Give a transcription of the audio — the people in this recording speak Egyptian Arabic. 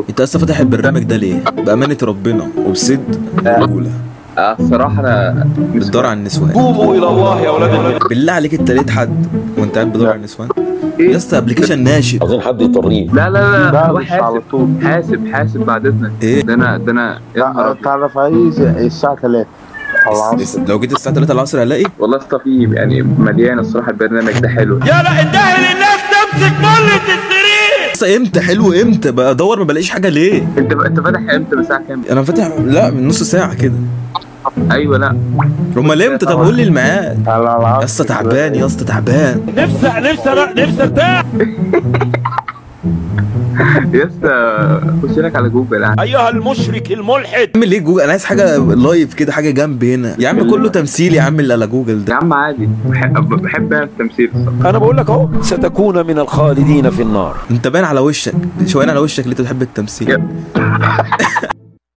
انت لسه فاتح البرنامج ده ليه بامانه ربنا وبصدق رجوله آه، الصراحه انا بتدور على النسوان توبوا الى الله يا اولاد الذين بالله عليك انت لقيت حد وانت قاعد بتدور على النسوان إيه؟ يا اسطى ابلكيشن ناشئ عايزين حد يطريه لا لا لا لا، هو مش على حاسب طول. حاسب حاسب بعد اذنك ايه ده انا ده انا يا نهار لا أبيض. تعرف عليه زي الساعة 3 الس- لو جيت الساعه 3 العصر هلاقي والله اسطى في يعني مليان الصراحه البرنامج ده حلو يا لا انتهي للناس تمسك مرة السرير لسه امتى حلو امتى بدور ما بلاقيش حاجه ليه انت انت فاتح امتى الساعه كام؟ انا فاتح لا من نص ساعه كده ايوه لا امال امتى طب قول لي الميعاد على العصر يا اسطى تعبان يا اسطى تعبان نفسي نفسي نفسي ارتاح يا اسطى خش لك على جوجل يعني ايها المشرك الملحد اعمل ايه جوجل انا عايز حاجه لايف كده حاجه جنبي هنا يا عم كله تمثيل يا عم اللي على جوجل يا ده عم عادي بحب بحب انا التمثيل الصراحه انا بقول لك اهو ستكون من الخالدين في النار انت باين على وشك شويه على وشك اللي انت بتحب التمثيل